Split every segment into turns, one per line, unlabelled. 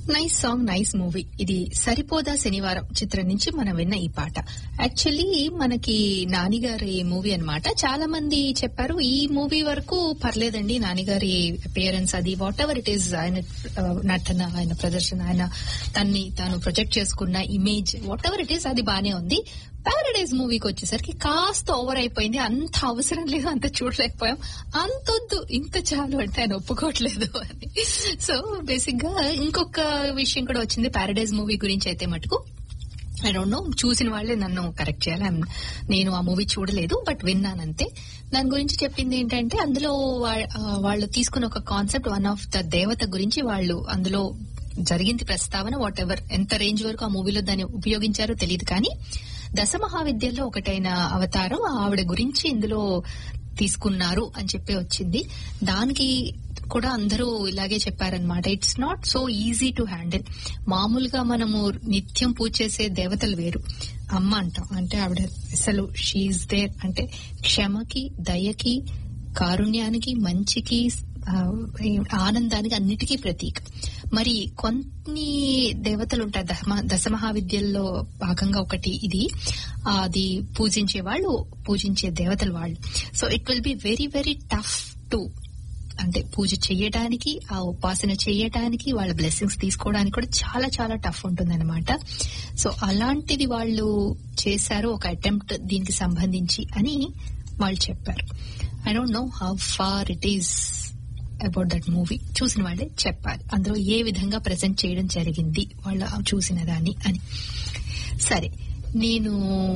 Nice song nice movie ఇది సరిపోదా శనివారం చిత్రం నుంచి మనం విన్న ఈ పాట యాక్చువల్లీ మనకి నానిగారి మూవీ అన్నమాట చాలా మంది చెప్పారు ఈ మూవీ వరకు పర్లేదండి నానిగారి అపియరెన్స్ అది వాట్ ఎవర్ ఇట్ ఈస్ ఆయన ఆ, నటన ఆయన ప్రదర్శన ఆయన తన్ని తాను ప్రొజెక్ట్ చేసుకున్న image whatever it is అది బానే ఉంది పారడైజ్ మూవీకి వచ్చేసరికి కాస్త ఓవర్ అయిపోయింది అంత అవసరం లేదు అంత చూడలేకపోయాం అంతొద్దు ఇంత చాలు అంటే ఆయన ఒప్పుకోవట్లేదు అని సో బేసిక్ గా ఇంకొక విషయం కూడా వచ్చింది పారడైజ్ మూవీ గురించి అయితే మటుకు ఐ డోంట్ నో చూసిన వాళ్ళే నన్ను కరెక్ట్ చేయాలి I'm- నేను ఆ మూవీ చూడలేదు బట్ విన్నానంతే దాని గురించి చెప్పింది ఏంటంటే అందులో వా- ఆ, వాళ్ళు తీసుకున్న ఒక కాన్సెప్ట్ వన్ ఆఫ్ ద దేవత గురించి వాళ్ళు అందులో జరిగింది ప్రస్తావన వాట్ ఎవర్ ఎంత రేంజ్ వరకు ఆ మూవీలో దాన్ని ఉపయోగించారో తెలియదు కానీ దశ మహావిద్యలో ఒకటైన అవతారం ఆవిడ గురించి ఇందులో తీసుకున్నారు అని చెప్పి వచ్చింది దానికి కూడా అందరూ ఇలాగే చెప్పారనమాట it's not so easy to handle మామూలుగా మనము నిత్యం పూజ చేసే దేవతలు వేరు అమ్మ అంటాం అంటే ఆవిడ అసలు షీఈ్ దేర్ అంటే క్షమకి దయకి కారుణ్యానికి మంచికి ఆ, ఆనందానికి అన్నిటికీ ప్రతీక మరి కొన్ని దేవతలు ఉంటాయి దశమ- దశ మహావిద్యల్లో భాగంగా ఒకటి ఇది అది పూజించే వాళ్ళు పూజించే దేవతలు వాళ్ళు so it will be very very tough to అంటే పూజ చేయడానికి ఆ ఉపాసన చేయడానికి వాళ్ళ బ్లెస్సింగ్స్ తీసుకోవడానికి కూడా చాలా చాలా టఫ్ ఉంటుందన్నమాట సో అలాంటిది వాళ్ళు చేశారు ఒక అటెంప్ట్ దీనికి సంబంధించి అని వాళ్ళు చెప్పారు I don't know how far it is about that movie చూసిన వాళ్ళే చెప్పాలి అందులో ఏ విధంగా ప్రజెంట్ చేయడం జరిగింది వాళ్ళు ఆ చూసిన దాన్ని అని సరే నేను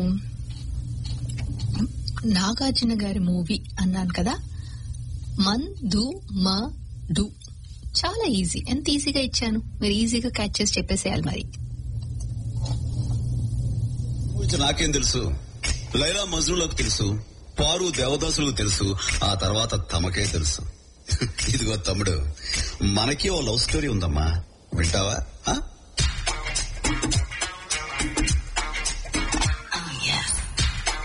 నాగార్జున గారి మూవీ అన్నాను కదా మన్ దు మ డు చాలా ఈజీ ఎంత ఈజీగా ఇచ్చాను మీరు ఈజీగా క్యాచ్ చేసి చెప్పేసేయాలి మరి
గురించి నాకేం తెలుసు లైలా మజ్నులకు తెలుసు పారు దేవదాసులకు తెలుసు ఆ తర్వాత తమకే తెలుసు ఇదిగో తమ్ముడు మనకి ఓ లవ్ స్టోరీ ఉందమ్మా వింటావా ఆ?